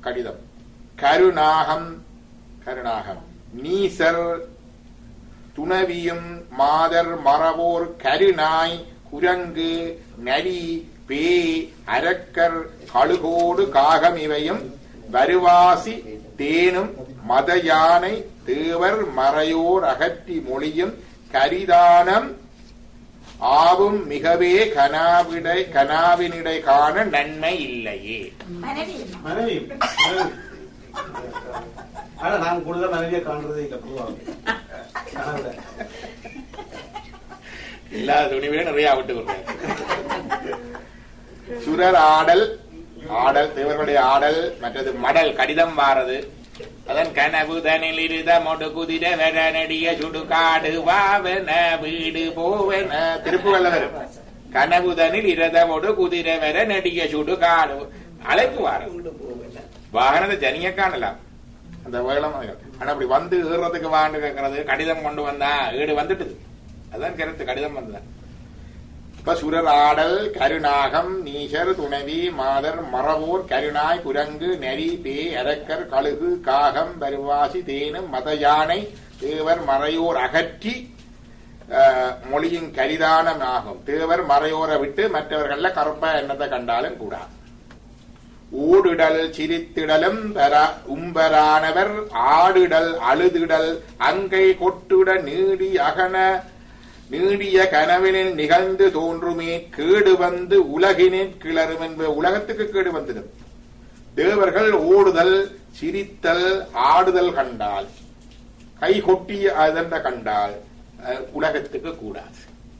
கடிதம் கருநாகம் கருநாகம் நீசர் துணவியும் மாதர் மறவோர் கருநாய் குரங்கு நரி பே அரக்கர் கழுகோடு காகம் இவையும் வருவாசி தேனும் மத யானை தேவர் மறையோர் அகற்றி மொழியும் கரிதானம் ஆவும் மிகவே கனாவிடை கனாவினிடை காண நன்மை இல்லையே மனைவி மனைவி மனைவி. ஆனா நான் கூடுதலா மனைவியை காண்றதே இல்ல பொதுவாக கனவுல இல்லாத துணிவே நிறைய விட்டு கொடுத்தார் சுரர் ஆடல் ஆடல் தேவர்களுடைய ஆடல் மற்றது மடல் கடிதம் வாரது அதன் கனவு தனில் இருத மொடு குதிர வர நடிய சுடுகாடு வாவன வீடு போவன திருப்புவல்லவர் கனவு தனில் இரதமொடு குதிர வர நடிய சுடுகாடு அழைப்பு வாரது வாகனத்தை ஜனிய காணலாம் அந்த வேளம் ஆனா அப்படி வந்து ஏறுறதுக்கு வாண்டு கேட்கறது கடிதம் கொண்டு வந்தா ஈடு வந்துட்டுது அதான் கருத்து கடிதம் வந்ததான் இப்ப சுரர் ஆடல் கருநாகம் நீசர் துணவி மாதர் மறவோர் கருநாய் குரங்கு நரி பே அரக்கர் கழுகு காகம் வருவாசி தேனும் மத யானை தேவர் மறையோர் அகற்றி அஹ், மொழியின் கரிதானம் ஆகும் தேவர் மறையோரை விட்டு மற்றவர்கள்ல கருப்பா எண்ணத்தை கண்டாலும் கூடாது ஊடிடல் சிரித்திடலும் பெறா உம்பரானவர் ஆடிடல் அழுதிடல் அங்கை கொட்டுட நீடி அகன நீடிய கனவினில் நிகழ்ந்து தோன்றுமே கேடு வந்து உலகினில் கிளறும் என்பது உலகத்துக்கு கேடு வந்துடும் தேவர்கள் ஓடுதல் சிரித்தல் ஆடுதல் கண்டால் கை கொட்டி அதென்ற கண்டால் அஹ், உலகத்துக்கு கூடாது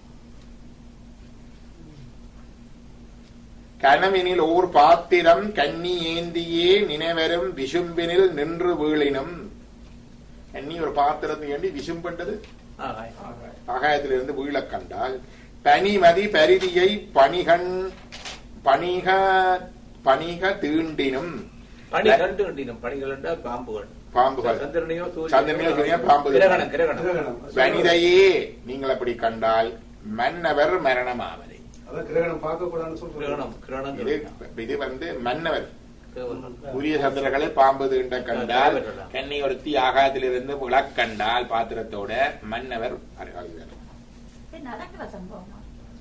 கனவினில் ஓர் பாத்திரம் கன்னி ஏந்தியே நினைவரும் விசும்பினில் நின்று வீழினும் கன்னி ஒரு பாத்திரத்தை ஏண்டி விசும்பட்டது ஆகாயத்திலிருந்து வீழக் கண்டால் பனிமதி பரிதியை பணிகன் பணிக பணிக தீண்டினும் பனி கண்டு கண்டினும் பணிகள் என்றால் பாம்புகள் பாம்புகள் சந்திரனையோ சந்திரனையோ சூரியனையோ பாம்பு கிரகணம் கிரகணம் கிரகணம். வனிதையே நீங்கள் அப்படி கண்டால் மன்னவர் மரணமாவதை அதான் கிரகணம் பார்க்க கூடாதுன்னு சொல்றேன் கிரகணம் கிரகணம் இது இது வந்து மன்னவர் தேவர்கள். உரிய சந்திரர்களை பாம்பு தீண்ட கண்டால் கண்ணி ஒருத்தி ஆகாயத்திலிருந்து விளக் கண்டால் பாத்திரத்தோட மன்னவர் அறிவாகிறார் இது நடக்கிற சம்பவமா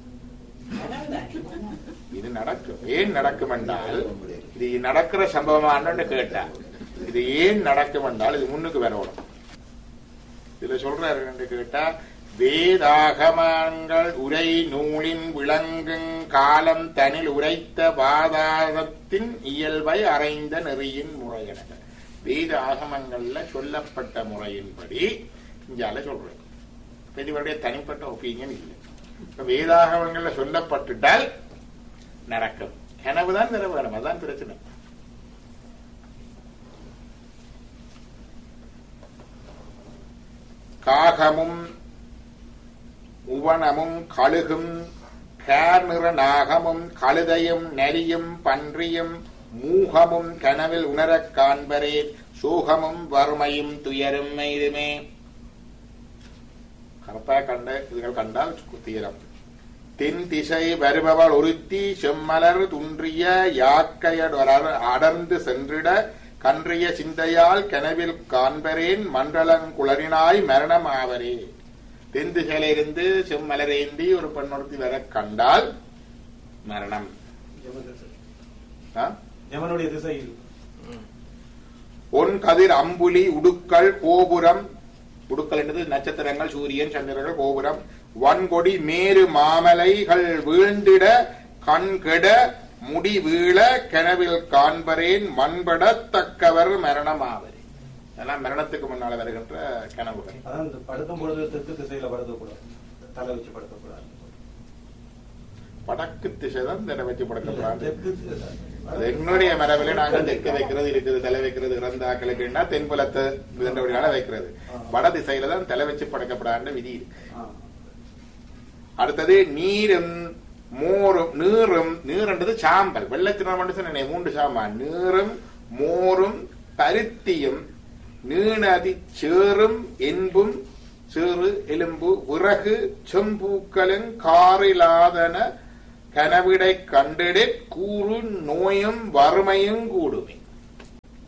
இது நடக்கும் ஏன் நடக்கும் என்றால் இது நடக்கிற சம்பவமான்னு கேட்டா இது ஏன் நடக்கும் என்றால் இது முன்னுக்கு வரணும் இதுல சொல்றாரு என்று கேட்டா வேதாகமங்கள் உரை நூலின் விளங்குங் காலம் தனில் உரைத்த பாதாரத்தின் இயல்பை அறைந்த நெறியின் முறையென வேத ஆகமங்கள்ல சொல்லப்பட்ட முறையின்படி இங்கால சொல்றேன் இப்ப இவருடைய தனிப்பட்ட ஒப்பீனியன் இல்லை இப்ப வேதாகமங்கள்ல சொல்லப்பட்டுட்டால் நடக்கும் கனவுதான் நிறைவேறும் அதான் பிரச்சனை காகமும் உவனமும் கழுகும் கேர்நிற நாகமும் கழுதையும் நரியும் பன்றியும் மூகமும் கனவில் உணரக் காண்பரே சோகமும் வறுமையும் துயரும் இதுமே கருப்பா கண்ட இதுகள் கண்டால் துயரம் தென் திசை வருபவள் ஒருத்தி செம்மலர் துன்றிய யாக்கையடர் அடர்ந்து சென்றிட கன்றிய சிந்தையால் கனவில் காண்பரேன் மண்டலங்குளரினாய் மரணம் ஆவரே தென் திசையிலிருந்து செம்மலரேந்தி ஒரு பெண்ணொருத்தி வர கண்டால் மரணம் யம திசை. ஆ? யமனுடைய திசையில் ம். ஒன் கதிர் அம்புலி உடுக்கள் கோபுரம் உடுக்கள் என்றது நட்சத்திரங்கள் சூரியன் சந்திரர்கள் கோபுரம் வன்கொடி மேரு மாமலைகள் வீழ்ந்திட கண்கெட முடி வீழ கனவில் காண்பரேன் மண்படத்தக்கவர் மரணமாவரே இதெல்லாம் மரணத்துக்கு முன்னால வருகின்ற கனவுகள் அதான் இந்த படுக்கும் பொழுது தெற்கு திசையில படுக்கக்கூடாது தலை வச்சு படுக்கக்கூடாது வடக்கு திசை தான் தின வச்சு படுக்கப்படாது தெற்கு திசை. அது எங்களுடைய மரபில நாங்கள் தெற்கு வைக்கிறது இருக்குது தலை வைக்கிறது இறந்தாக்களுக்குன்னா தென்புலத்து இதன்றபடியால வைக்கிறது வட திசையில தான் தலை வச்சு படைக்கப்படாத விதி இருக்கு ஆ. அடுத்தது நீரும் மோரும் நீரும் நீர்ன்றது சாம்பல் வெள்ளத்தினம் மட்டும் சொன்னேன் மூன்று சாம்பான் நீரும் மோரும் பருத்தியும் நீணதி சேரும் என்பும் சேறு எலும்பு விறகு செம்பூக்களும் காரிலாதன கனவிடை கண்டிடே கூறு நோயும் வறுமையும் கூடுமே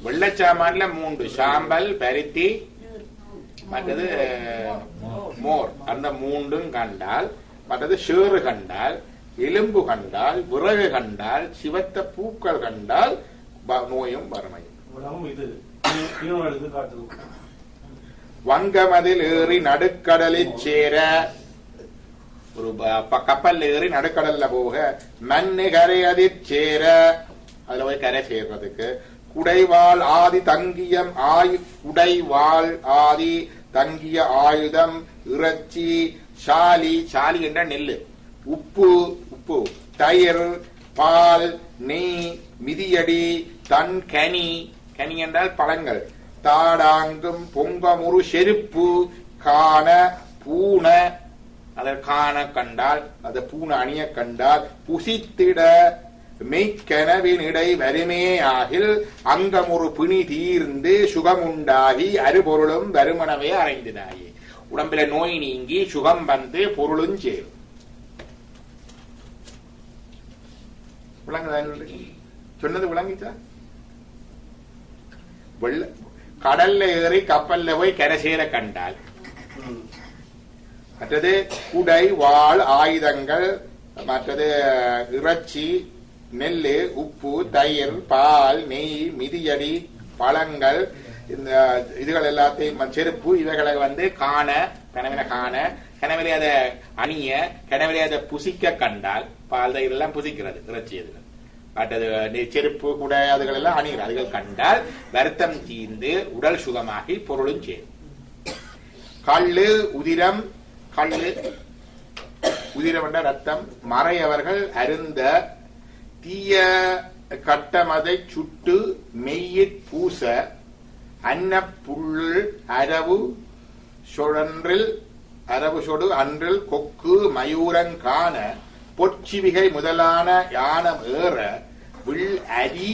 வெள்ளச்சாமான்ல மூன்று சாம்பல் பருத்தி மற்றது மோர் அந்த மூன்றும் கண்டால் மற்றது சேறு கண்டால் எலும்பு கண்டால் விறகு கண்டால் சிவத்த பூக்கள் கண்டால் ப- நோயும் வறுமையும் இவ்வளவும் இது இன்னொரு எடுத்து காட்டுது வங்கமதில் ஏறி நடுக்கடலில் சேர ஒரு ப- ப- கப்பல்ல ஏறி நடுக்கடல்ல போக மண்ணு கரையதில் சேர அதுல போய் கரை சேர்றதுக்கு குடைவாள் ஆதி தங்கியம் ஆயு குடைவாள் ஆதி தங்கிய ஆயுதம் இறைச்சி சாலி சாலி என்ற நெல்லு உப்பு உப்பு தயிர் பால் நெய் மிதியடி தன் கனி கனி என்றால் பழங்கள் தாடாங்கும் பொங்கமுறு செருப்பு காண பூன அதை காண கண்டால் அதை பூன அணிய கண்டால் புசித்திட மெய்க்கனவினிடை வருமே ஆகில் அங்கமொரு பிணி தீர்ந்து சுகமுண்டாகி அருபொருளும் வருமனவே அறைந்தினாயே உடம்பில நோய் நீங்கி சுகம் வந்து பொருளும் சேரும் விளங்குதா உங்களுக்கு? சொன்னது விளங்கிச்சா வெள்ள கடல்ல ஏறி கப்பல்ல போய் கரை சேர கண்டால் ம். மற்றது குடை வாள் ஆயுதங்கள் மற்றது இறைச்சி நெல்லு உப்பு தயிர் பால் நெய் மிதியடி பழங்கள் இந்த இதுகள் எல்லாத்தையும் ம- செருப்பு இவைகளை வந்து காண கனவில காண கனவிலே அதை அணிய கனவிலே அதை புசிக்க கண்டால் பால் தயிர் எல்லாம் புசிக்கிறது இறைச்சி இதுகள் மற்றது நெ- செருப்பு குடை அதுகள் எல்லாம் அணிகிறது அதுகள் கண்டால் வருத்தம் தீர்ந்து உடல் சுகமாகி பொருளும் சேரும் கள்ளு உதிரம் கள்ளு உதிரம் என்ற ரத்தம் மறையவர்கள் அருந்த தீய கட்டமதை சுட்டு மெய்யிற் பூச அன்னப்புள்ளு அரவு சுழன்றில் அரவு சொடு அன்றில் கொக்கு மயூரங் காண பொற்சிவிகை முதலான யானம் ஏற வில் அரி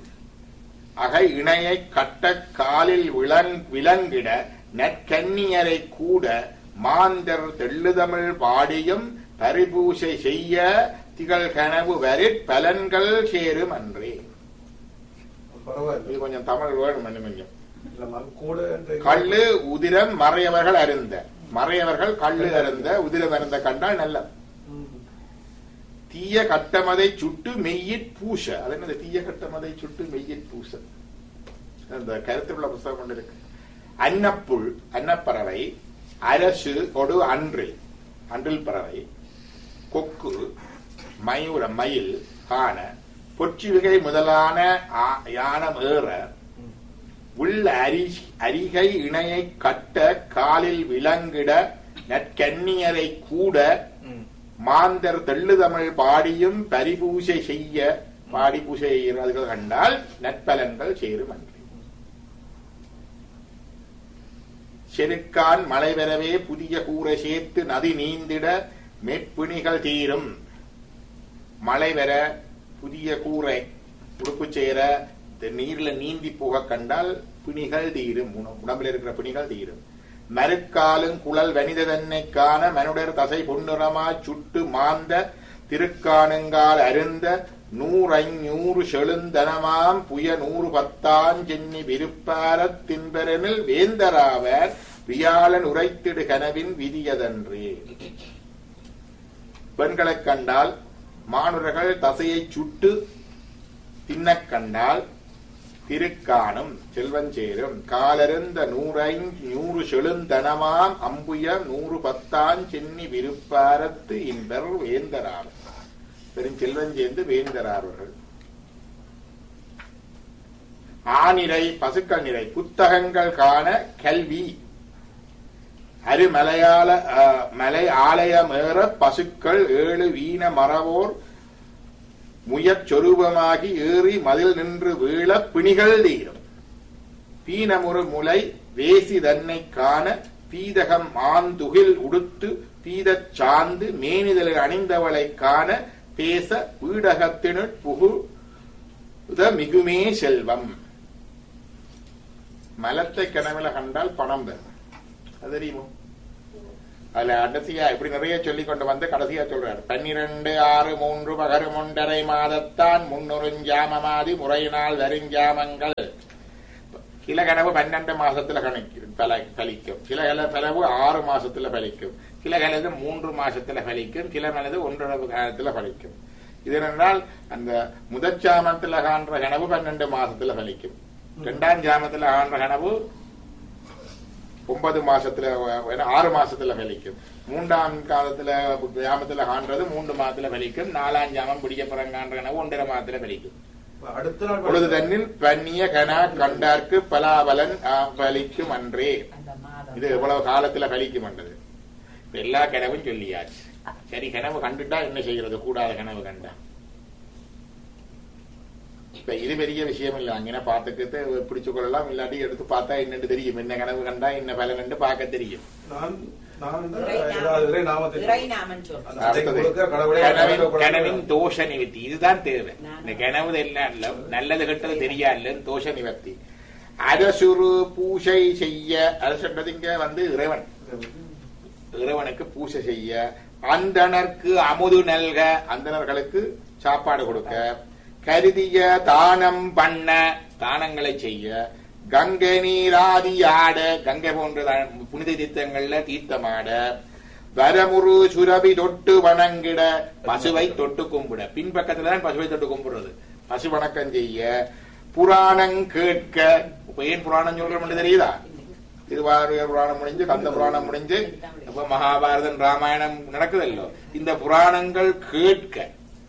அகை இணையை கட்ட காலில் விளங் விலங்கிட நற்கன்னியரை கூட மாந்தர் தெள்ளுதமிழ் பாடியும் பரிபூசை செய்ய திகழ் கனவு வரிற் பலன்கள் சேரும் அன்றே பரவாயில்ல இது கொஞ்சம் தமிழ் வேணும் இன்னும் கொஞ்சம் இல்ல ம- கூட என்ற- கள்ளு உதிரம் மறையவர்கள் அருந்த மறையவர்கள் கள்ளு அருந்த உதிரம் அருந்த கண்டால் நல்ல ம். தீய கட்டமதை சுட்டு மெய்யிற் பூச அது என்னது தீய கட்டமதை சுட்டு மெய்யிற் பூச அந்த கருத்துள்ள புஸ்தகம் கொண்டு இருக்கு அன்னப்புல் அன்னப்பறவை அரசு கொடு அன்றில் அன்றில் பறவை கொக்கு மயூரம் மயில் காண பொற்றிவிகை முதலான ஆ- யானம் ஏற உள்ள அரி அரிகை இணையை கட்ட காலில் விலங்கிட நற்கன்னியரை கூட ம். மாந்தர் தெள்ளுதமிழ் பாடியும் பரிபூசை செய்ய பாடி பூசை செய்கிறவர்கள் கண்டால் நற்பலன்கள் சேரும் அன்றி செருக்கான் மழை பெறவே புதிய கூரை சேர்த்து நதி நீந்திட மெப்பிணிகள் தீரும் மழை வர புதிய கூரை உடுப்பு சேர இந்த நீர்ல நீந்தி போக கண்டால் பிணிகள் தீரும் உண- உடம்புல இருக்கிற பிணிகள் தீரும் மறுக்காலும் குழல் வனித தன்னை காண மனுடர் தசை பொன்னிறமா சுட்டு மாந்த திருக்காணுங்கால் அருந்த நூறஞ்சூறு செழுந்தனமாம் புய நூறு பத்தாஞ்சென்னி விருப்பாரத் தின்பெறனில் வேந்தராவர் வியாழன் உரைத்திடு கனவின் விதியதன்றே பெண்களைக் கண்டால் மானுரர்கள் தசையை சுட்டு தின்னக் கண்டால் திருக்காணும் செல்வஞ்சேரும் காலருந்த நூறை நூறு செழுந்தனமாம் அம்புய நூறு பத்தாம் சென்னி விருப்பாரத்து இன்பர் வேந்தரார் பெருஞ்செல்வஞ்சேர்ந்து வேந்தரார்வர்கள் ஆனிரை பசுக்கள் நிறை புத்தகங்கள் காண கல்வி அருமலையாள அஹ், மலை ஆலயமேற பசுக்கள் ஏழு வீண மறவோர் முயற்சொரூபமாகி ஏறி மதில் நின்று வீழ பிணிகள் தீரும் பீனமுறு முலை வேசி தன்னை காண பீதகம் ஆந்துகில் உடுத்து பீதச் சாந்து மேனிதழில் அணிந்தவளைக் காண பேச வீடகத்தினுட் புகுத மிகுமே செல்வம் மலத்தை கிணவில கண்டால் பணம் பெறும் அது தெரியுமோ அதுல கடைசியா இப்படி நிறைய சொல்லி கொண்டு வந்து கடைசியா சொல்றாரு பன்னிரண்டு ஆறு மூன்று பகரு ஒன்றரை மாதத்தான் முன்னொருஞ்சாமமாதி முறையினால் வருஞ்சாமங்கள் சில கனவு பன்னெண்டு மாசத்துல கணிக்கும் பல- பலிக்கும் சில கல- கனவு ஆறு மாசத்துல பலிக்கும் சில கனவு மூன்று மாசத்துல பலிக்கும் சில கனவு ஒன்றரை காலத்துல பலிக்கும் இது என்றால் அந்த முதற் ஜாமத்துல காண்ற கனவு பன்னெண்டு மாசத்துல பலிக்கும் இரண்டாம் ஜாமத்துல காண்ற கனவு ஒன்பது மாசத்துல அஹ், ஆறு மாசத்துல பலிக்கும் மூன்றாம் காலத்துல ஜாமத்துல காண்றது மூன்று மாதத்துல பலிக்கும் நாலாம் ஜாமம் பிடிக்கப்புறம் காண்ற கனவு ஒன்றரை மாதத்துல பலிக்கும் அடுத்த நாள் பொழுது தன்னில் பன்னிய கனா கண்டார்க்கு பலாபலன் ஆ, பலிக்கும் அன்றே அந்த மாதம் இது எவ்வளவு காலத்துல பலிக்கும் என்றது இப்ப எல்லா கனவும் சொல்லியாச்சு சரி கனவு கண்டுட்டா என்ன செய்யறது கூடாத கனவு கண்டா இப்ப இது பெரிய விஷயம் இல்ல அங்கே பார்த்துக்கிட்டு பிடிச்சு கொள்ளலாம் இல்லாட்டி எடுத்து பார்த்தா என்னன்னு தெரியும் என்ன கனவு கண்டா என்ன பலன் பார்க்க தெரியும் நான் நான் இந்த இறை நாமம். ஏதாவது இறை நாமத்தை இறை நாமன் சொல் அந்த அன்னைக்கு அடுத்தது. கொடுக்கிற கடவுளே கனவின் கடவுளே கனவின் தோஷ நிவர்த்தி இதுதான் தேவை நான் இந்த கனவு எல்லாம் இல்ல நல்லது கெட்டது தெரியாது தோஷ நிவர்த்தி அரசுரு பூஜை செய்ய அரசுன்றது இங்க வந்து இறைவன் இறைவனுக்கு பூஜை செய்ய அந்தணர்க்கு அமுது நல்க அந்தணர்களுக்கு சாப்பாடு கொடுக்க கருதிய தானம் பண்ண தானங்களை செய்ய கங்கை நீராதி ஆட கங்கை போன்ற த- புனித தீர்த்தங்கள்ல தீர்த்தமாட வரமுரு சுரபி தொட்டு வணங்கிட பசுவை தொட்டு கும்பிட பின்பக்கத்துல தான் பசுவை தொட்டு கும்பிடுறது பசு வணக்கம் செய்ய புராணம் கேட்க இப்ப ஏன் புராணம் சொல்றோம்னு தெரியுதா திருவாரூர் புராணம் முடிஞ்சு கந்த புராணம் முடிஞ்சு இப்ப மகாபாரதம் ராமாயணம் நடக்குதல்லோ இந்த புராணங்கள் கேட்க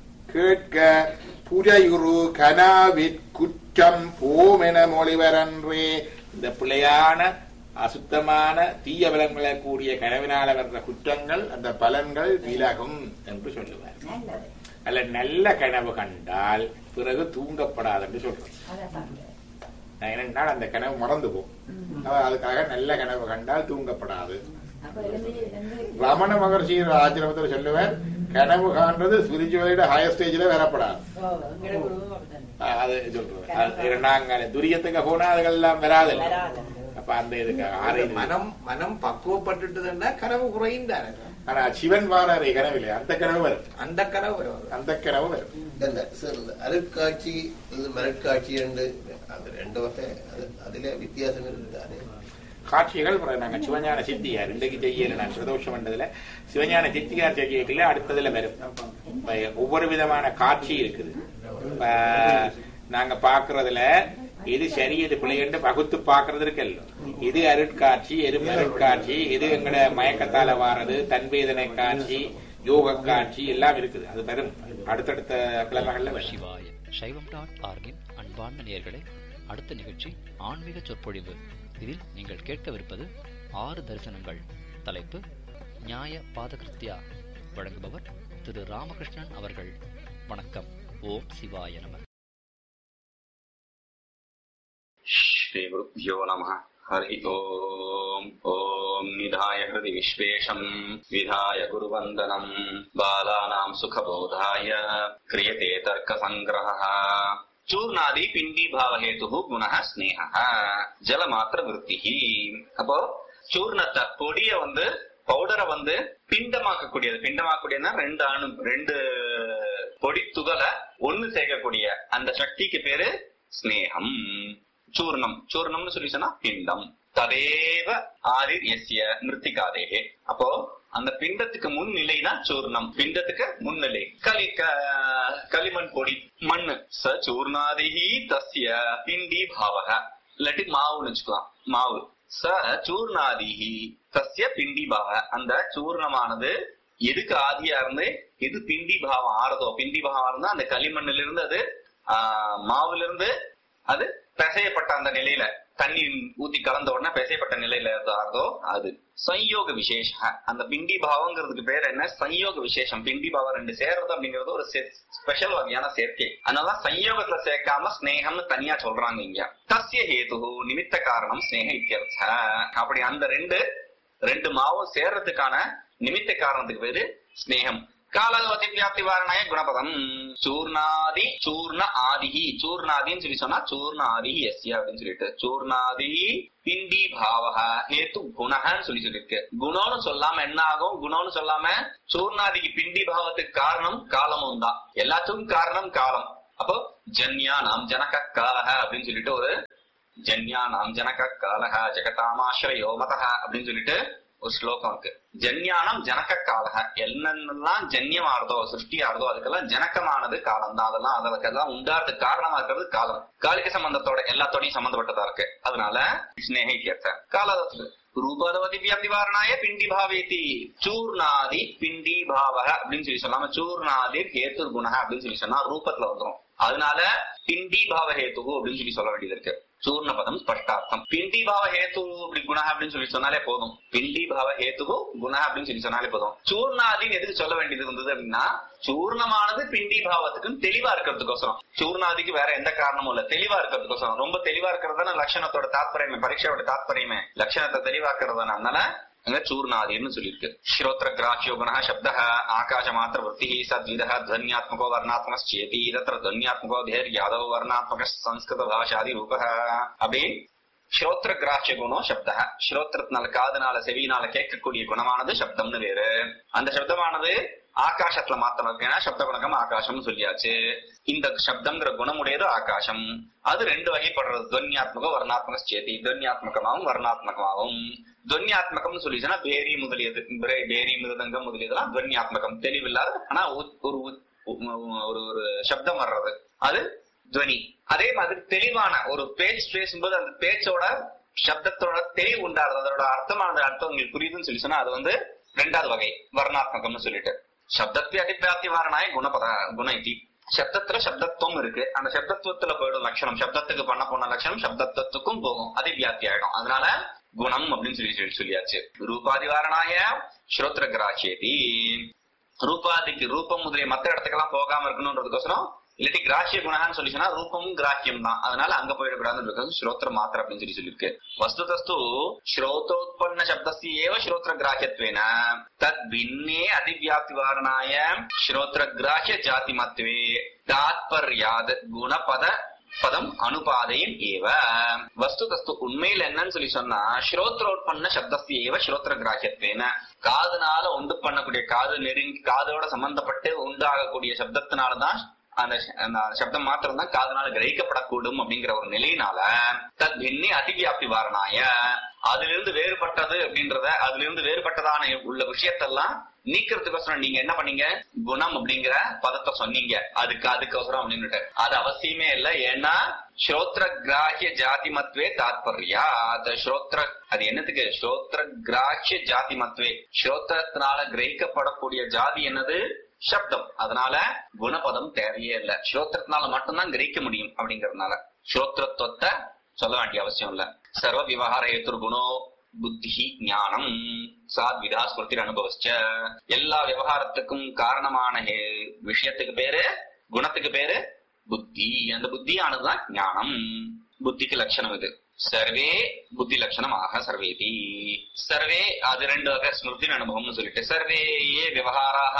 கேட்க புரையுரு கனாவிற் குற்றம் போமென மொழிவரன்றே இந்த பிழையான அசுத்தமான தீய பலன்களை கூடிய கனவினால வர்ற குற்றங்கள் அந்த பலன்கள் விலகும் என்று சொல்லுவார் நல்லது அல்ல நல்ல கனவு கண்டால் பிறகு தூங்கப்படாது என்று சொல்றோம் அதான் நான் என்னன்னா அந்த கனவு மறந்து போகும் அவ அதுக்காக நல்ல கனவு கண்டால் தூங்கப்படாது அப்ப எழுதி எழுதி ரமண மகர்ஷி ஆசிரமத்தில் சொல்லுவார் கனவு காண்றது ஸ்பிரிச்சுவலோட ஹையர் ஸ்டேஜ்ல வரப்படாது ஓ, எங்கட குருவும் அப்படித்தான். அஹ் அது சொல்றது அது இரண்டாங்க துரியத்துக்கு போனா அதுகெல்லாம் வராது வராது. அப்ப அந்த இதுக்கு ஆறு இது. மனம் மனம் பக்குவப்பட்டுட்டுதுன்னா கனவு குறையும் தானே ஆனா சிவன் வாராரு கனவில்லை அந்த கனவு வரும் அந்த கனவு வரும் அந்த கனவு வரும் അല്ല സർ അരക്കാഴ്ച മരക്കാഴ്ച ഉണ്ട് അത് രണ്ടു വകை അത് അതിലെ വ്യത്യാസങ്ങൾ ഉണ്ടാണ് காட்சிகள் பிறகு நாங்க சிவஞான சித்தியார் இன்றைக்கு செய்யல நான் பிரதோஷம் பண்றதுல சிவஞான சித்தியார் செய்யல அடுத்ததுல வரும் இப்ப ஒவ்வொரு விதமான காட்சி இருக்குது இப்ப நாங்க பாக்குறதுல இது சரி இது பிள்ளைன்னு பகுத்து பாக்குறது இருக்கല്ലോ இது அருட்காட்சி எது மருட்காட்சி இது எங்கட மயக்கத்தால வாரது தன்வேதனை காட்சி யோக காட்சி எல்லாம் இருக்குது அது வரும் அடுத்தடுத்த கிழமைகள்ல வரும் சிவாய சைவம் டாட் ஆர்கின் அன்பார்ந்த நேயர்களே அடுத்த நிகழ்ச்சி ஆன்மீக சொற்பொழிவு இதில் நீங்கள் கேட்கவிருப்பது ஆறு தரிசனங்கள் தலைப்பு நியாய பாதகிருத்யா வழங்குபவர் திரு ராமகிருஷ்ணன் அவர்கள் வணக்கம் ஓம் சிவாய நம श्रीगुरुभ्यो नमः हरि ओम् ॐ निधाय हृदि विश्वेशम् विधाय गुरुवन्दनम् बालानाम् सुखबोधाय क्रियते तर्कसङ्ग्रहः चूर्णादि पिण्डीभावहेतुः गुणः स्नेहः ஜலமாத்திர விருத்திஹி அப்போ சூர்ணத்தை பொடிய வந்து பவுடரை வந்து பிண்டமாக்கக்கூடியது பிண்டமாக்கக்கூடியதுன்னா ரெண்டு அணு ரெண்டு பொடி துகளை ஒண்ணு சேர்க்கக்கூடிய அந்த சக்திக்கு பேரு ஸ்னேகம் சூர்ணம் சூர்ணம்னு சொல்லி சொன்னா பிண்டம் ததேவ ஆதிர் எஸ்ய மிருத்திகாதேகே அப்போ அந்த பிண்டத்துக்கு முன் நிலைனா சூர்ணம் பிண்டத்துக்கு முன்னிலை களி க- களிமண் பொடி மண்ணு ச சூர்ணாதிஹி தஸ்ய பிண்டி பாவக இல்லாட்டி மாவுன்னு வச்சுக்கலாம் மாவு ச சூர்ணாதிஹி தஸ்ய பிண்டி பாவ அந்த சூர்ணமானது எதுக்கு ஆதியா இருந்து எது பிண்டி பாவம் ஆறதோ பிண்டி பாவம் இருந்தா அந்த களிமண்ணில இருந்து அது ஆஹ், மாவுல இருந்து அது பிசையப்பட்ட அந்த நிலையில தண்ணி ஊத்தி கலந்த உடனே பிசையப்பட்ட நிலையில ஆறதோ அது சம்யோக விசேஷ அந்த பிண்டி பாவங்கிறதுக்கு பேர் என்ன சம்யோக விசேஷம் பிண்டி பாவம் ரெண்டு சேர்றது அப்படிங்கிறது ஒரு ஸ்பெஷல் வகையான சேர்க்கை அதனால சம்யோகத்துல சேர்க்காம ஸ்னேகம்னு தனியா சொல்றாங்க இங்க தஸ்ய ஹேது நிமித்த காரணம் ஸ்னேக இத்தியர்த்த அப்படி அந்த ரெண்டு ரெண்டு மாவும் சேர்றதுக்கான நிமித்த காரணத்துக்கு பேரு ஸ்னேகம் காலகவதி வியாப்தி வாரணாய குணபதம் சூர்ணாதி சூர்ண ஆதிஹி சூர்ணாதின்னு சொல்லி சொன்னா சூர்ண ஆதிஹி எஸ்ய அப்படின்னு சொல்லிட்டு சூர்ணாதி பிண்டி பாவக ஹேத்து குணகன்னு சொல்லி சொல்லிருக்கு குணம்னு சொல்லாம என்ன ஆகும் குணம்னு சொல்லாம சூர்ணாதிக்கு பிண்டி பாவத்துக்கு காரணம் காலமும் தான் எல்லாத்துக்கும் காரணம் காலம் அப்போ ஜன்யா நாம் ஜனக காலக அப்படின்னு சொல்லிட்டு ஒரு ஜன்யானாம் ஜனக காலக ஜெகதாமாஸ்ரயோ மதக அப்படின்னு சொல்லிட்டு ஒரு ஸ்லோகம் இருக்கு ஜன்யானம் ஜனக காலக என்னென்னலாம் ஜன்யம் ஆறுதோ சிருஷ்டி ஆறுதோ அதுக்கெல்லாம் ஜனகமானது காலம் தான் அதெல்லாம் அதுக்கெல்லாம் உண்டாறதுக்கு காரணமா இருக்கிறது காலம் காலிக சம்பந்தத்தோட எல்லாத்தோடையும் சம்பந்தப்பட்டதா இருக்கு அதனால ஸ்னேகை கேட்ட காலத்துல ரூபதவதி வியாபிவாரணாய பிண்டி பாவேதி சூர்ணாதி பிண்டி பாவக அப்படின்னு சொல்லி சொல்லாம சூர்ணாதி ஹேத்து குணக அப்படின்னு சொல்லி சொன்னா ரூபத்துல வந்துரும் அதனால பிண்டி பாவ ஹேத்து அப்படின்னு சொல்லி சொல்ல வேண்டியது இருக்கு சூர்ண பதம் ஸ்பஷ்டார்த்தம் பிண்டி பாவ ஹேத்து அப்படி குண அப்படின்னு சொல்லி சொன்னாலே போதும் பிண்டி பாவ ஹேத்து குண அப்படின்னு சொல்லி சொன்னாலே போதும் சூர்ணாதின்னு எதுக்கு சொல்ல வேண்டியது இருந்தது அப்படின்னா சூர்ணமானது பிண்டி பாவத்துக்கும் தெளிவா இருக்கிறதுக்கோசரம் சூர்ணாதிக்கு வேற எந்த காரணமும் இல்ல தெளிவா இருக்கிறதுக்கோசரம் ரொம்ப தெளிவா இருக்கிறது லட்சணத்தோட தாத்பரியமே பரீட்சையோட தாத்பரியமே லட்சணத்தை தெளிவாக்குறதுனால அதனால அங்க சூர்ணாதின்னு சொல்லியிருக்கு ஸ்ரோத்ர கிராஹ்யோ குண சப்த ஆகாಶ மாத்திர விற்பி சத்வித ಧ್ವನ್ಯಾತ್ಮಕೋ ವರ್ಣಾತ್ಮಕಶ್ಚೇತಿ தத்திர ಧ್ವನ್ಯಾತ್ಮಕோ பேர் யாதவ வர்ணாத்மக சம்ஸ்கிருத பாஷாதி ரூப அப்படி ஸ்ரோத்ர கிராஹ்ய குணம் சப்த ஸ்ரோத்திரத்தினால காதுனால செவியினால கேட்கக்கூடிய குணமானது சப்தம்னு வேறு அந்த சப்தமானது ஆகாசத்துல மாத்திரம் இருக்குன்னா சப்த குணகம் ஆகாசம் சொல்லியாச்சு இந்த சப்தம்ங்கிற குணமுடையது ஆகாசம் அது ரெண்டு வகைப்படுறது துவன்யாத்மகம் வர்ணாத்மக சேதி துவன்யாத்மகமாகவும் வர்ணாத்மகமாகவும் துவன்யாத்மகம்னு சொல்லிச்சுன்னா பேரி முதலியது பிரே- பேரி மிருதங்கம் முதலியதெல்லாம் துவன்யாத்மகம் தெளிவில்லாத ஆனா உ- ஒரு உ- உ- ஒரு ஒரு சப்தம் வர்றது அது துவனி அதே மாதிரி தெளிவான ஒரு பேச்சு பேசும்போது அந்த பேச்சோட சப்தத்தோட தெளிவு உண்டாடுறது அதோட அர்த்தமானது அர்த்தம் உங்களுக்கு புரியுதுன்னு சொல்லி சொன்னா அது வந்து ரெண்டாவது வகை வர்ணாத்மகம்னு சொல்லிட்டு சப்தத்தை அதிபிராப்தி வாரணாய குணபத குண இதி சப்தத்துல சப்தத்துவம் இருக்கு அந்த சப்தத்துவத்துல போயிடும் லட்சணம் சப்தத்துக்கு பண்ண போன லட்சணம் சப்தத்துவத்துக்கும் போகும் அதிவியாப்தி ஆயிடும் அதனால குணம் அப்படின்னு சொல்லி சொல்லி சொல்லியாச்சு ரூபாதி வாரணாய ஸ்ரோத்ர கிராஹ்யேதி ரூபாதிக்கு ரூபம் முதலிய மத்த இடத்துக்கெல்லாம் போகாம இருக்கணும்ன்றதுக்கோசரம் இல்லாட்டி கிராஹ்ய குணகான்னு சொல்லி சொன்னா ரூபமும் கிராஹ்யம் தான் அதனால அங்க போயிடக்கூடாதுன்னு இருக்கிறது ஸ்ரோத்ர மாத்திர அப்படின்னு சொல்லி சொல்லியிருக்கு வஸ்துதஸ்து ஸ்ரோதோத்பன்ன சப்தஸ்ய ஏவ ஸ்ரோத்ர கிராஹ்யத்வேன தத் பின்னே அதிவியாப்தி வாரணாய ஸ்ரோத்ர கிராஹ்ய ஜாதி மத்வே தாத்பர்யாத் குணபத பதம் அனுபாதையும் ஏவ வஸ்துதஸ்து உண்மையில் என்னன்னு சொல்லி சொன்னா ஸ்ரோத்ரோட்பன்ன சப்தஸ்ய ஏவ ஸ்ரோத்ர கிராஹ்யத்வேன காதுனால உண்டு பண்ணக்கூடிய காது நெருங்கி காதோட சம்பந்தப்பட்டு உண்டாகக்கூடிய சப்தத்தினாலதான் அந்த ச- அந்த சப்தம் மாத்திரம் தான் காதனால கிரகிக்கப்படக்கூடும் அப்படிங்கிற ஒரு நிலையினால தத் பின்னி அதிவியாப்தி வாரணாய அதிலிருந்து வேறுபட்டது அப்படின்றத அதிலிருந்து வேறுபட்டதான உள்ள விஷயத்தெல்லாம் நீக்கிறதுக்கோசரம் நீங்க என்ன பண்ணீங்க குணம் அப்படிங்கிற பதத்தை சொன்னீங்க அதுக்கு அதுக்கோசரம் அப்படின்னுட்டு அது அவசியமே இல்ல ஏன்னா ஸ்ரோத்ர கிராஹ்ய ஜாதி மத்வே தாத்பர்யா அது ஸ்ரோத்ர அது என்னத்துக்கு ஸ்ரோத்ர கிராஹ்ய ஜாதி மத்வே ஸ்ரோத்திரத்தினால கிரகிக்கப்படக்கூடிய ஜாதி என்னது சப்தம் அதனால குணபதம் தேவையே இல்ல ஸ்ரோத்திரத்தினால மட்டும்தான் கிரகிக்க முடியும் அப்படிங்கறதுனால ஸ்ரோத்ரத்துவத்தை சொல்ல வேண்டிய அவசியம் இல்ல சர்வ விவகார ஏத்துர் குணோ புத்தி ஞானம் சாத்விதா ஸ்மிருதி அனுபவச்ச எல்லா விவகாரத்துக்கும் காரணமான ஹே- விஷயத்துக்கு பேரு குணத்துக்கு பேரு புத்தி அந்த புத்தியானதுதான் ஞானம் புத்திக்கு லட்சணம் இது சர்வே புத்தி லட்சணமாக சர்வேதி சர்வே அது ரெண்டு வகை ஸ்மிருதி அனுபவம்னு சொல்லிட்டு சர்வே ஏ விவகாராக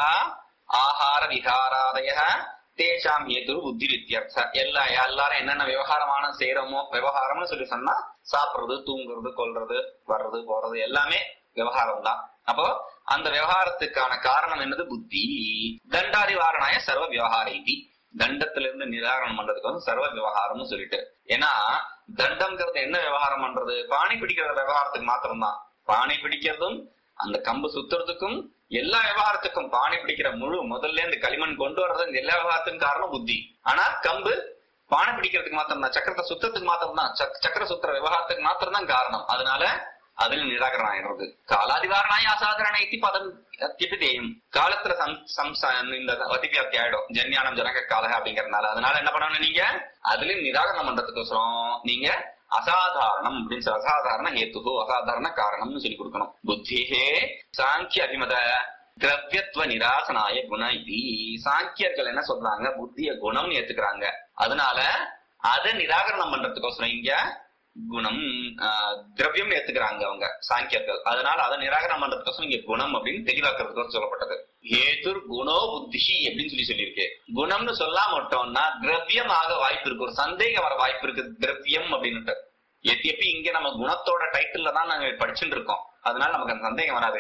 ஆஹார விகாராதய தேஷாம் ஏது புத்தி வித்தியர்த்த எல்லா எல்லாரும் என்னென்ன விவகாரமான செய்யறோமோ விவகாரம்னு சொல்லி சொன்னா சாப்பிடுறது தூங்குறது கொல்றது வர்றது போறது எல்லாமே விவகாரம் தான் அப்போ அந்த விவகாரத்துக்கான காரணம் என்னது புத்தி தண்டாதி வாரணாய சர்வ விவகார இதி தண்டத்திலிருந்து நிராகரணம் பண்றதுக்கு வந்து சர்வ விவகாரம்னு சொல்லிட்டு ஏன்னா தண்டம்ங்கிறது என்ன விவகாரம் பண்றது பானை பிடிக்கிற விவகாரத்துக்கு மாத்திரம்தான் பானை பிடிக்கிறதும் அந்த கம்பு சுத்துறதுக்கும் எல்லா விவகாரத்துக்கும் பானை பிடிக்கிற முழு முதல்ல இருந்து களிமண் கொண்டு வர்றது இந்த எல்லா விவகாரத்துக்கும் காரணம் புத்தி ஆனா கம்பு பானை பிடிக்கிறதுக்கு மாத்திரம் தான் சக்கரத்தை சுத்தத்துக்கு மாத்திரம் தான் சக்கர சுத்துற விவகாரத்துக்கு மாத்திரம் தான் காரணம் அதனால அதில் நிராகரணம் ஆயிடுறது காலாதிகாரணாய அசாதாரண இத்தி பதம் திபிதேயும் காலத்துல சம் சம்ச இந்த அதிவியாப்தி ஆயிடும் ஜன்யானம் ஜனக காலக அப்படிங்கறதுனால அதனால என்ன பண்ணணும் நீங்க அதுலயும் நிராகரணம் பண்றதுக்கோசரம் நீங்க அசாதாரணம் அப்படின்னு சொல்லி அசாதாரண ஹேத்து அசாதாரண காரணம்னு சொல்லி கொடுக்கணும் புத்திஹே சாங்கிய அபிமத திரவியத்துவ நிராசனாய குண இது சாங்கியர்கள் என்ன சொல்றாங்க புத்திய குணம்னு ஏத்துக்கிறாங்க அதனால அதை நிராகரணம் பண்றதுக்கோசரம் இங்க குணம் ஆஹ், திரவியம் ஏத்துக்கிறாங்க அவங்க சாங்கியர்கள் அதனால அதை நிராகரணம் பண்றதுக்கோசரம் இங்க குணம் அப்படின்னு தெளிவாக்குறதுக்கோசரம் சொல்லப்பட்டது ஹேதுர் குணோ புத்தி அப்படின்னு சொல்லி சொல்லியிருக்கு குணம்னு சொல்லாம விட்டோம்னா திரவியமாக வாய்ப்பு இருக்கு ஒரு சந்தேகம் வர வாய்ப்பு இருக்கு திரவியம் அப்படின்னுட்டு எத்தி எப்பி இங்க நம்ம குணத்தோட டைட்டில்ல தான் நாங்க படிச்சுட்டு இருக்கோம் அதனால நமக்கு அந்த சந்தேகம் வராது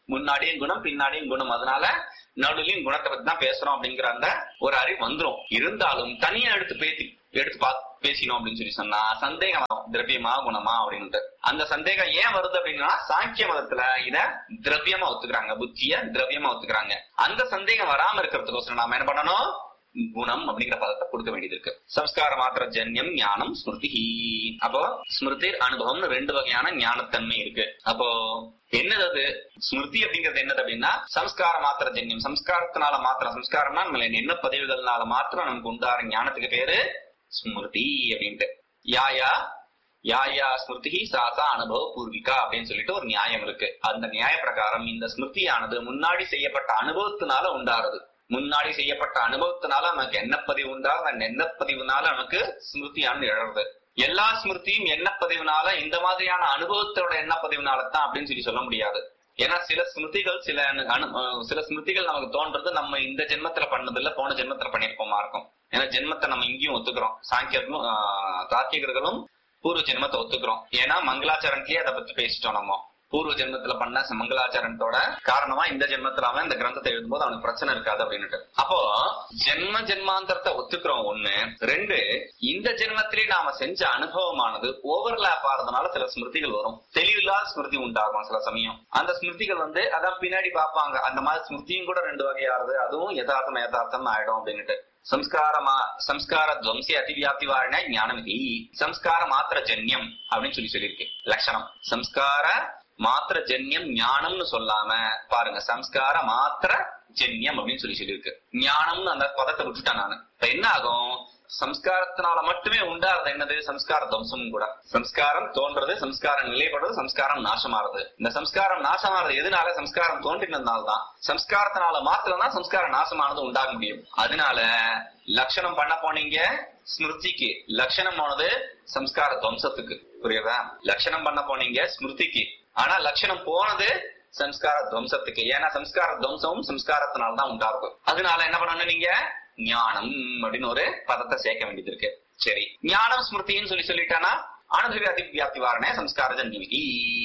முன்னாடியும் குணம் பின்னாடியும் குணம் அதனால நடுவுலயும் குணத்தை பத்தி தான் பேசுறோம் அப்படிங்கிற அந்த ஒரு அறிவு வந்துரும் இருந்தாலும் தனியா எடுத்து பேசி எடுத்து பா பேசினோம் அப்படின்னு சொல்லி சொன்னா சந்தேகம் வரும் திரவியமா குணமா அப்படின்ட்டு அந்த சந்தேகம் ஏன் வருது அப்படின்னா சாங்கிய மதத்துல இத திரவியமா ஒத்துக்கிறாங்க புத்திய திரவியமா ஒத்துக்கிறாங்க அந்த சந்தேகம் வராம இருக்கிறதுக்கோசரம் நாம என்ன பண்ணணும் குணம் அப்படிங்கிற பதத்தை கொடுக்க வேண்டியது இருக்கு சம்ஸ்கார மாத்திர ஜன்யம் ஞானம் ஸ்மிருதி அப்போ ஸ்மிருதி அனுபவம்னு ரெண்டு வகையான ஞானத்தன்மை இருக்கு அப்போ என்னது அது ஸ்மிருதி அப்படிங்கிறது என்னது அப்படின்னா சம்ஸ்கார மாத்திர ஜன்யம் சம்ஸ்காரத்தினால மாத்திரம் சம்ஸ்காரம்னா நம்ம என்ன பதிவுகள்னால மாத்திரம் நமக்கு உண்டார ஞானத்துக்கு பேரு ஸ்மிருதி அப்படின்ட்டு யாயா யாயா ஸ்மிருதி சாசா அனுபவ பூர்விகா அப்படின்னு சொல்லிட்டு ஒரு நியாயம் இருக்கு அந்த நியாய பிரகாரம் இந்த ஸ்மிருதியானது முன்னாடி செய்யப்பட்ட அனுபவத்தினால உண்டாறது முன்னாடி செய்யப்பட்ட அனுபவத்தினால நமக்கு என்ன பதிவு உண்டா அந்த எண்ண பதிவுனால நமக்கு ஸ்மிருதியானது எழறது எல்லா ஸ்மிருதியும் எண்ண பதிவுனால இந்த மாதிரியான அனுபவத்தோட எண்ண பதிவுனால தான் அப்படின்னு சொல்லி சொல்ல முடியாது ஏன்னா சில ஸ்மிருதிகள் சில அனு- அனு- அஹ் சில ஸ்மிருதிகள் நமக்கு தோன்றது நம்ம இந்த ஜென்மத்துல பண்ணதில்ல போன ஜென்மத்துல பண்ணிருப்போமா இருக்கும் ஏன்னா ஜென்மத்தை நம்ம இங்கேயும் ஒத்துக்கிறோம் சாங்கியர்களும் ஆஹ், தார்க்கிகர்களும் பூர்வ ஜென்மத்தை ஒத்துக்கிறோம் ஏன்னா மங்களாச்சரணத்திலேயே அதை பத்தி பேசிட்டோம் நம்ம பூர்வ ஜென்மத்துல பண்ண ச- மங்களாச்சரணத்தோட காரணமா இந்த ஜென்மத்துல அவன் இந்த கிரந்தத்தை எழுதும்போது அவனுக்கு பிரச்சனை இருக்காது அப்படின்னுட்டு அப்போ ஜென்ம ஜென்மாந்தரத்தை ஒத்துக்கிறோம் ஒண்ணு ரெண்டு இந்த ஜென்மத்திலே நாம செஞ்ச அனுபவமானது ஓவர்லாப் ஆறதுனால சில ஸ்மிருதிகள் வரும் தெளிவில்லாத ஸ்மிருதி உண்டாகும் சில சமயம் அந்த ஸ்மிருதிகள் வந்து அதான் பின்னாடி பார்ப்பாங்க அந்த மாதிரி ஸ்மிருதியும் கூட ரெண்டு வகையாருது அதுவும் யதார்த்தம் யதார்த்தம் ஆயிடும் அப்படின்னுட்டு சம்ஸ்காரமா சம்ஸ்கார துவம்சி அதிவியாப்தி வாரண ஞானம் இது சம்ஸ்கார மாத்திர ஜன்யம் அப்படின்னு சொல்லி சொல்லியிருக்கு லட்சணம் சம்ஸ்கார மாத்திர ஜன்யம் ஞானம்னு சொல்லாம பாருங்க சம்ஸ்கார மாத்திர ஜன்யம் அப்படின்னு சொல்லி சொல்லியிருக்கு ஞானம்னு அந்த பதத்தை விட்டுட்டேன் நானு இப்ப என்ன ஆகும் சம்ஸ்காரத்தினால மட்டுமே உண்டாறது என்னது சம்ஸ்கார துவம்சம் கூட சம்ஸ்காரம் தோன்றது சம்ஸ்காரம் நிலைப்படுறது சம்ஸ்காரம் நாசமாறது இந்த சம்ஸ்காரம் நாசமாறது எதனால சம்ஸ்காரம் தோன்றினதுனால தான் சம்ஸ்காரத்தினால மாத்திரம் தான் சம்ஸ்கார நாசமானது உண்டாக முடியும் அதனால லட்சணம் பண்ண போனீங்க ஸ்மிருதிக்கு லட்சணம் ஆனது சம்ஸ்கார துவம்சத்துக்கு புரியுதா லட்சணம் பண்ண போனீங்க ஸ்மிருதிக்கு ஆனா லட்சணம் போனது சம்ஸ்கார துவம்சத்துக்கு ஏன்னா சம்ஸ்கார துவம்சமும் சம்ஸ்காரத்தினால தான் உண்டாகும் அதனால என்ன பண்ணணும் நீங்க ஞானம் அப்படின்னு ஒரு பதத்தை சேர்க்க வேண்டியது இருக்கு சரி ஞானம் ஸ்மிருதின்னு சொல்லி சொல்லிட்டானா அனுபவி அதிவியாப்தி வாரணே சம்ஸ்கார ஜன்மிகி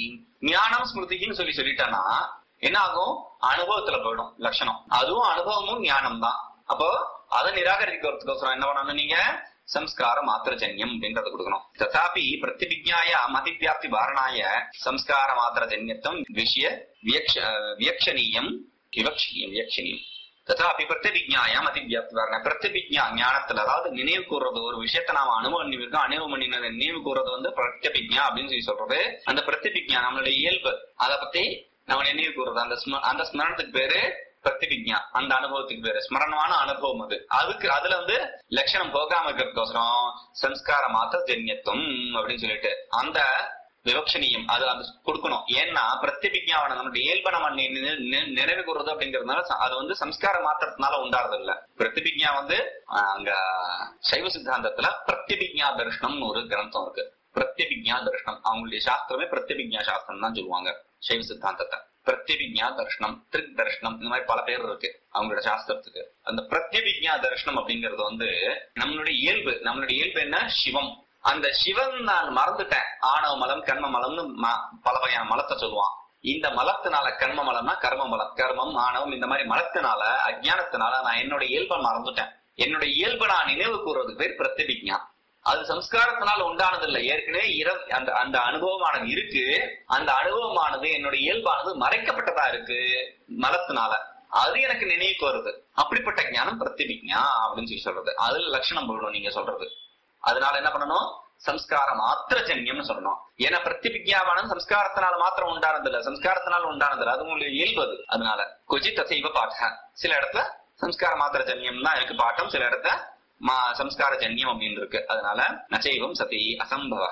ஞானம் ஸ்மிருதின்னு சொல்லி சொல்லிட்டானா என்ன ஆகும் அனுபவத்துல போயிடும் லட்சணம் அதுவும் அனுபவமும் ஞானம் தான் அப்போ அதை நிராகரிக்கிறதுக்கோசரம் என்ன பண்ணணும் நீங்க சம்ஸ்கார மாத்திரஜன்யம் அப்படின்றத கொடுக்கணும் ததாபி பிரதிபிஜாய மதிவியாப்தி வாரணாய சம்ஸ்கார மாத்திரஜன்யத்துவம் விஷய வியக்ஷ- வியக்ஷணீயம் விவக்ஷணீயம் வியக்ஷணீயம் ததாபி பிரத்யபிஜாயம் அதிவியாப்தி வாரண பிரத்யபிஜா ஞானத்துல அதாவது நினைவு கூறுறது ஒரு விஷயத்தை நாம அனுபவம் பண்ணிருக்கோம் அனுபவம் பண்ணினதை நினைவு கூறுறது வந்து பிரத்யபிஜா அப்படின்னு சொல்லி சொல்றது அந்த பிரத்யபிஜா நம்மளுடைய இயல்பு அதை பத்தி நம்ம நினைவு கூறுறது அந்த ஸ்ம- அந்த ஸ்மரணத்துக்கு பேரு பிரத்திபிஜா அந்த அனுபவத்துக்கு பேரு ஸ்மரணமான அனுபவம் அது அதுக்கு அதுல வந்து லட்சணம் போகாம இருக்கிறதுக்கோசரம் சம்ஸ்கார மாத்திர ஜன்யத்துவம் அப்படின்னு சொல்லிட்டு அந்த விவக்ஷணியம் அது அது கொடுக்கணும் ஏன்னா பிரத்திபிஜாவன நம்மளுடைய இயல்பை நம்ம நி- நி- நி- நினைவு கூறுறது அப்படிங்கறதுனால ச- அது வந்து சம்ஸ்கார மாத்திரத்தினால உண்டாறது இல்ல பிரத்திபிஜா வந்து ஆஹ், அங்க சைவ சித்தாந்தத்துல பிரத்திபிஜா தர்ஷனம்னு ஒரு கிரந்தம் இருக்கு பிரத்யபிஜா தர்ஷனம் அவங்களுடைய சாஸ்திரமே பிரத்யபிஜா சாஸ்திரம் தான் சொல்லுவாங்க சைவ சித்தாந்தத்தை பிரத்யபிஜா தர்ஷனம் திரிக் தர்ஷனம் இந்த மாதிரி பல பேர் இருக்கு அவங்களோட சாஸ்திரத்துக்கு அந்த பிரத்யபிஜா தர்ஷனம் அப்படிங்கிறது வந்து நம்மளுடைய இயல்பு நம்மளுடைய இயல்பு என்ன சிவம் அந்த சிவன் நான் மறந்துட்டேன் ஆணவ மலம் கர்ம மலம்னு ம- பல வகையான மலத்தை சொல்லுவான் இந்த மலத்தினால கர்ம மலம்னா கர்ம மலம் கர்மம் ஆணவம் இந்த மாதிரி மலத்தினால அஜ்ஞானத்தினால நான் என்னோட இயல்பை மறந்துட்டேன் என்னோட இயல்பை நான் நினைவு கூறுறதுக்கு பேர் பிரத்யபிஜா அது சம்ஸ்காரத்தினால உண்டானது இல்ல ஏற்கனவே இர- அந்த அந்த அனுபவமானது இருக்கு அந்த அனுபவமானது என்னோட இயல்பானது மறைக்கப்பட்டதா இருக்கு மலத்தினால அது எனக்கு நினைவுக்கு வருது அப்படிப்பட்ட ஞானம் பிரத்திபிக்ஞா அப்படின்னு சொல்லி சொல்றது அதுல லட்சணம் போயிடும் நீங்க சொல்றது அதனால என்ன பண்ணணும் சம்ஸ்காரம் மாத்திரஜன்யம்னு சொல்லணும் ஏன்னா பிரத்திபிக்ஞாவானது சம்ஸ்காரத்தினால மாத்திரம் உண்டானது இல்ல சம்ஸ்காரத்தினால உண்டானது இல்ல அது உங்களுக்கு இயல்பு அது அதனால கொஜித் அசைவ பாட்ட சில இடத்துல சம்ஸ்கார மாத்திரஜன்யம் தான் இருக்கு பாட்டம் சில இடத்துல மா சம்ஸ்கார ஜன்யம் அப்படின்னு இருக்கு அதனால நச்சைவம் சதி அசம்பவ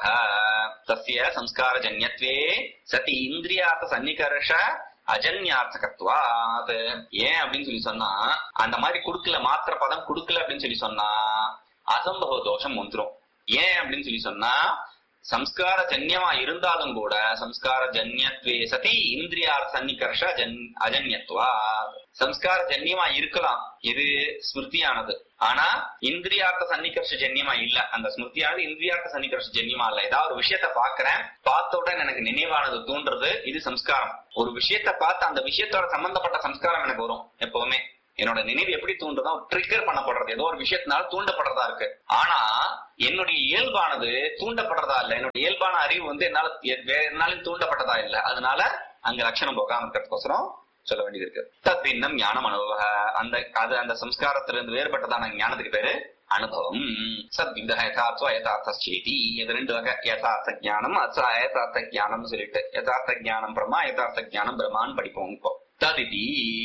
தஸ்ய சம்ஸ்கார ஜன்யத்வே சதி இந்திரியார்த்த சன்னிகர்ஷ அஜன்யார்த்தகத்வாத் ஏன் அப்படின்னு சொல்லி சொன்னா அந்த மாதிரி குடுக்கல மாத்திர பதம் குடுக்கல அப்படின்னு சொல்லி சொன்னா அசம்பவ தோஷம் வந்துரும் ஏன் அப்படின்னு சொல்லி சொன்னா சம்ஸ்கார ஜன்யமா இருந்தாலும் கூட சம்ஸ்கார ஜன்யத்வே சதி இந்திரியார் சன்னிகர்ஷ ஜன் அஜன்யத்வா சம்ஸ்கார ஜன்யமா இருக்கலாம் இது ஸ்மிருதியானது ஆனா இந்திரியார்த்த சன்னிகர்ஷ ஜன்யமா இல்ல அந்த ஸ்மிருதியானது இந்திரியார்த்த சன்னிகர்ஷ ஜன்யமா இல்ல ஏதாவது ஒரு விஷயத்த பாக்குறேன் பார்த்த உடனே எனக்கு நினைவானது தோன்றது இது சம்ஸ்காரம் ஒரு விஷயத்த பார்த்து அந்த விஷயத்தோட சம்பந்தப்பட்ட சம்ஸ்காரம் எனக்கு வரும் எப்பவுமே என்னோட நினைவு எப்படி தூண்டுதோ ட்ரிகர் பண்ணப்படுறது ஏதோ ஒரு விஷயத்தினால தூண்டப்படுறதா இருக்கு ஆனா என்னுடைய இயல்பானது தூண்டப்படுறதா இல்ல என்னோட இயல்பான அறிவு வந்து என்னால எ- வேற என்னாலும் தூண்டப்பட்டதா இல்ல அதனால அங்க லட்சணம் போகாம இருக்கிறதுக்கோசரம் சொல்ல வேண்டியது இருக்கு தத் பின்னம் ஞானம் அனுபவ அந்த அது அந்த சம்ஸ்காரத்திலிருந்து வேறுபட்டதான ஞானத்துக்கு பேரு அனுபவம் சத்வித யதார்த்தம் யதார்த்தேதி இது ரெண்டு வகை யதார்த்த ஞானம் அச்ச யதார்த்த ஞானம் சொல்லிட்டு யதார்த்த ஞானம் பிரம்மா யதார்த்த ஞானம் பிரம்மான்னு படிப்போம் இப்போ ததிதி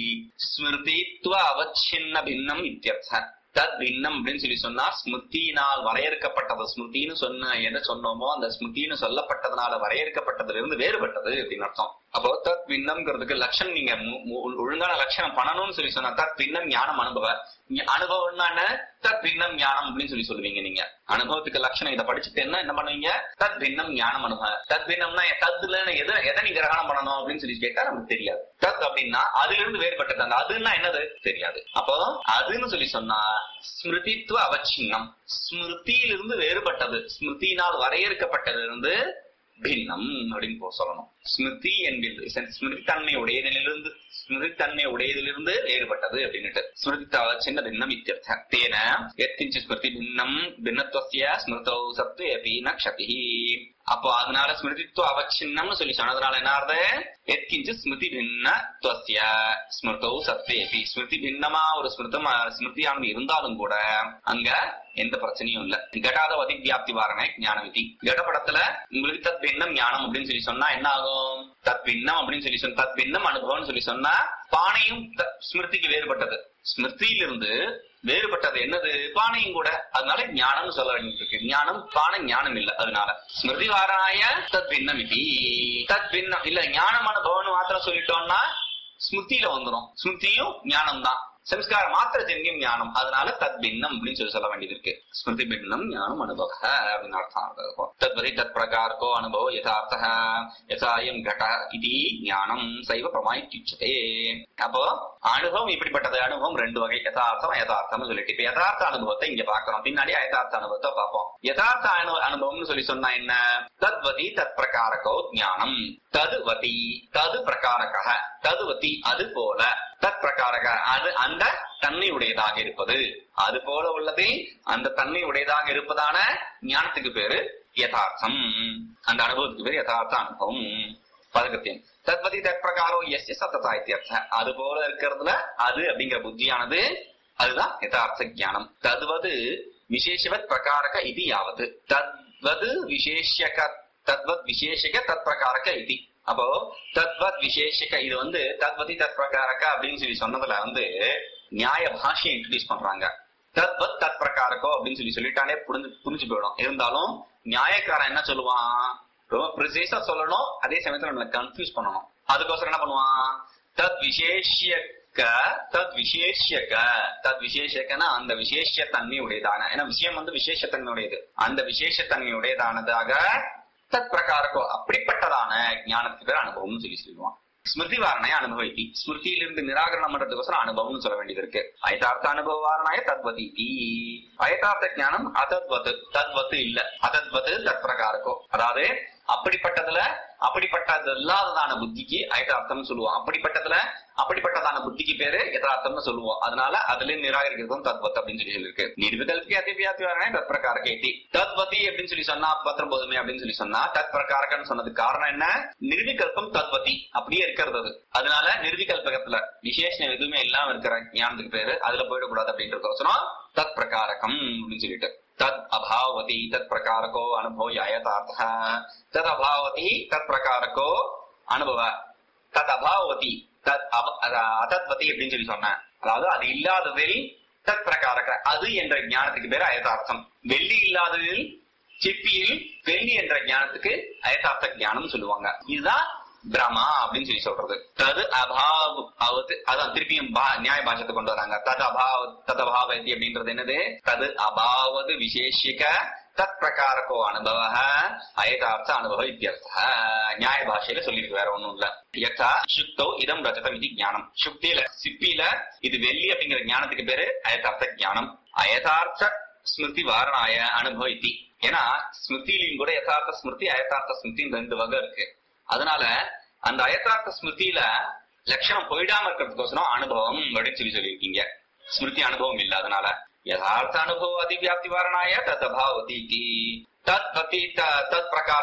ஸ்மிருதித்வ அவச்சின்ன பின்னம் இத்தியர்த்த தத் பின்னம் அப்படின்னு சொல்லி சொன்னா ஸ்மிருதியினால் வரையறுக்கப்பட்டது ஸ்மிருதின்னு சொன்ன எதை சொன்னோமோ அந்த ஸ்மிருதின்னு சொல்லப்பட்டதுனால வரையறுக்கப்பட்டதுல இருந்து வேறுபட்டது அப்படின்னு அர்த்தம் அப்போ தத் பின்னம்ங்கிறதுக்கு லட்சணம் நீங்க மு- மு- ஒழுங்கான லட்சணம் பண்ணணும்னு சொல்லி சொன்னா தத் பின்னம் ஞானம் அனுபவ ஞ- அனுபவம்னா என்ன தத் பின்னம் ஞானம் அப்படின்னு சொல்லி சொல்லுவீங்க நீங்க அனுபவத்துக்கு லட்சணம் இதை படிச்சுட்டு என்ன என்ன பண்ணுவீங்க தத் பின்னம் ஞானம் அனுபவ தத் பின்னம்னா தத்துல எதை எதை நீ கிரகணம் பண்ணணும் அப்படின்னு சொல்லி கேட்டா நமக்கு தெரியாது தத் அப்படின்னா அதுல இருந்து வேறுபட்டது அந்த அதுன்னா என்னது தெரியாது அப்போ அதுன்னு சொல்லி சொன்னா ஸ்மிருதித்துவ அவச்சின்னம் ஸ்மிருதியிலிருந்து வேறுபட்டது ஸ்மிருதியினால் வரையறுக்கப்பட்டதிலிருந்து பின்னம் அப்படின்னு போ- சொல்லணும் ஸ்மிருதி என்கிறது ஸ்மிருதி தன்மை உடையதிலிருந்து ஸ்மிருதி தன்மை உடையதிலிருந்து வேறுபட்டது அப்படின்னுட்டு ஸ்மிருதி சின்ன பின்னம் இத்தியர்த்த தேன எத்திஞ்சு ஸ்மிருதி பின்னம் பின்னத்துவசிய ஸ்மிருதௌ சத்து எபி நக்ஷதி அப்போ அதனால ஸ்மிருதித்துவ அவச்சின்னம்னு சொல்லி சொன்னதுனால என்ன ஆறுது எத்கிஞ்சு ஸ்மிருதி பின்னத்துவசிய ஸ்மிருதௌ சத்து எபி ஸ்மிருதி பின்னமா ஒரு ஸ்மிருதம் ஸ்மிருதியானது இருந்தாலும் கூட அங்க எந்த பிரச்சனையும் இல்ல கடாத வியாப்தி வாரணை ஞான விதி கடப்படத்துல உங்களுக்கு தத் பின்னம் ஞானம் அப்படின்னு சொல்லி சொன்னா என்ன ஆகும் தத் பின்னம் அப்படின்னு சொல்லி சொன்ன தத் பின்னம் அனுபவம்னு சொல்லி சொன்னா பானையும் த- ஸ்மிருதிக்கு வேறுபட்டது ஸ்மிருதியிலிருந்து வேறுபட்டது என்னது பானையும் கூட அதனால ஞானம்னு சொல்ல வேண்டியிருக்கு ஞானம் பானை ஞானம் இல்ல அதனால ஸ்மிருதி வாராய தத் பின்னம் இது தத் பின்னம் இல்ல ஞானம் அனுபவம்னு மாத்திரம் சொல்லிட்டோம்னா ஸ்மிருதியில வந்துரும் ஸ்மிருதியும் ஞானம் தான் சம்ஸ்கார மாத்திர ஜன்யம் ஞானம் அதனால தத் பின்னம் அப்படின்னு சொல்லி சொல்ல வேண்டியது இருக்கு ஸ்மிருதி பின்னம் ஞானம் அனுபவ அப்படின்னு அர்த்தம் இருக்கும் தத்வதி தத் பிரகாரக்கோ அனுபவ யதார்த்த யசாயம் கட இது ஞானம் சைவ பிரமாய்க்குச்சதே அப்போ அனுபவம் இப்படிப்பட்டது அனுபவம் ரெண்டு வகை யதார்த்தம் யதார்த்தம்னு சொல்லிட்டு இப்ப யதார்த்த அனுபவத்தை இங்க பாக்குறோம் பின்னாடி யதார்த்த அனுபவத்தை பார்ப்போம் யதார்த்த அனு அனுபவம்னு சொல்லி சொன்னா என்ன தத்வதி தத் பிரகாரக்கோ ஞானம் ததுவதி தது பிரகாரக ததுவதி அது போல தத் பிரகாரக அது அந்த தன்மை உடையதாக இருப்பது அது போல உள்ளதே அந்த தன்மை உடையதாக இருப்பதான ஞானத்துக்கு பேரு யதார்த்தம் அந்த அனுபவத்துக்கு பேரு யதார்த்த அனுபவம் பதகத்தியம் தத்வதி தத் பிரகாரோ எஸ் சத்ததா இத்தியர்த்த அது போல இருக்கிறதுல அது அப்படிங்கிற புத்தியானது அதுதான் யதார்த்த ஞானம் தத்வது விசேஷவத் பிரகாரக இது யாவது தத்வது விசேஷக தத்வத் விசேஷக தத் பிரகாரக இது அப்போ தத்வத் விசேஷக இது வந்து தத்வதி தத் பிரகாரக அப்படின்னு சொல்லி சொன்னதுல வந்து நியாய பாஷையை இன்ட்ரடியூஸ் பண்றாங்க தத்வத் தத் பிரகாரக்கோ அப்படின்னு சொல்லி சொல்லிட்டாலே புரிஞ்சு புரிஞ்சு போயிடும் இருந்தாலும் நியாயக்காரன் என்ன சொல்லுவான் ரொம்ப ப்ரிசைஸா சொல்லணும் அதே சமயத்துல நம்மளை கன்ஃபியூஸ் பண்ணணும் அதுக்கோசரம் என்ன பண்ணுவான் தத் விசேஷியக்க தத் விசேஷியக்க தத் விசேஷக்கனா அந்த விசேஷ தன்மை உடையதான ஏன்னா விஷயம் வந்து விசேஷத்தன்மை உடையது அந்த விசேஷத்தன்மை உடையதானதாக தத் பிரகாரக்கோ அப்படிப்பட்டதான ஞானத்துக்கு பேர் அனுபவம்னு சொல்லி சொல்லுவான் ஸ்மிருதி வாரணை அனுபவித்தி ஸ்மிருதியிலிருந்து நிராகரணம் பண்றதுக்கோசரம் அனுபவம்னு சொல்ல வேண்டியது இருக்கு அயதார்த்த அனுபவ வாரணாய தத்வதி அயதார்த்த ஞானம் அதத்வத்து தத்வத்து இல்ல அதத்வத்து தத் பிரகாரக்கோ அதாவது அப்படிப்பட்டதுல அப்படிப்பட்டது இல்லாததான புத்திக்கு அயதார்த்தம் சொல்லுவோம் அப்படிப்பட்டதுல அப்படிப்பட்டதான புத்திக்கு பேரு யதார்த்தம்னு சொல்லுவோம் அதனால அதுல நிராகரிக்கிறதும் தத்வத் அப்படின்னு சொல்லி சொல்லிருக்கு நிர்விகல்பிக்கு அதிவியாத்தி வரனே தத் பிரகாரக இத்தி தத்வதி அப்படின்னு சொல்லி சொன்னா பத்திரம் போதுமே அப்படின்னு சொல்லி சொன்னா தத் பிரகாரகன்னு சொன்னதுக்கு காரணம் என்ன நிர்விகல்பம் தத்வதி அப்படியே இருக்கிறது அது அதனால நிர்விகல்பகத்துல விசேஷம் எதுவுமே இல்லாம இருக்கிற ஞானத்துக்கு பேரு அதுல போயிடக்கூடாது அப்படின்றதுக்கோசரம் தத் பிரகாரகம் அப்படின்னு சொல்லிட்டு தத் அபாவதி தத் பிரகாரகோ அனுபவ யதார்த்த தத் அபாவதி தத் பிரகாரகோ அனுபவ தத் அபாவதி தத் அப- அத- அதத்வதி அப்படின்னு சொல்லி சொன்னேன் அதாவது அது இல்லாததில் தத் பிரகாரக அது என்ற ஞானத்துக்கு பேரு அயதார்த்தம் வெள்ளி இல்லாததில் சிப்பியில் வெள்ளி என்ற ஞானத்துக்கு அயதார்த்த ஞானம் சொல்லுவாங்க இதுதான் பிரமா அப்படின்னு சொல்லி சொல்றது தது அபாவ அவது அதான் திருப்பியும் பா- நியாய பாஷத்தை கொண்டு வராங்க தது அபாவ தது அபாவதி அப்படின்றது என்னது தது அபாவது விசேஷிக தத் பிரகாரக்கோ அனுபவ அயதார்த்த அனுபவ இத்தியர்த்த நியாய பாஷையில சொல்லியிருக்கு வேற ஒண்ணும் இல்ல யதா சுக்தோ இதம் ரஜதம் இது ஞானம் சுக்தியில சிப்பியில இது வெள்ளி அப்படிங்கிற ஞானத்துக்கு பேரு அயதார்த்த ஞானம் அயதார்த்த ஸ்மிருதி வாரணாய அனுபவ இத்தி ஏன்னா ஸ்மிருதியிலையும் கூட யதார்த்த ஸ்மிருதி அயதார்த்த ஸ்மிருதின்னு ரெண்டு வகை இருக்கு அதனால அந்த அயதார்த்த ஸ்மிருதியில லட்சணம் போயிடாம இருக்கிறதுக்கோசரம் அனுபவம் அப்படின்னு சொல்லி சொல்லியிருக்கீங்க ஸ்மிருதி அனுபவம் இல்ல அதனால யதார்த்த அனுபவ அதிவியாப்தி வாரணாய தத் அபாவதி இதி. தத் பத்தி த- தத் பிரகார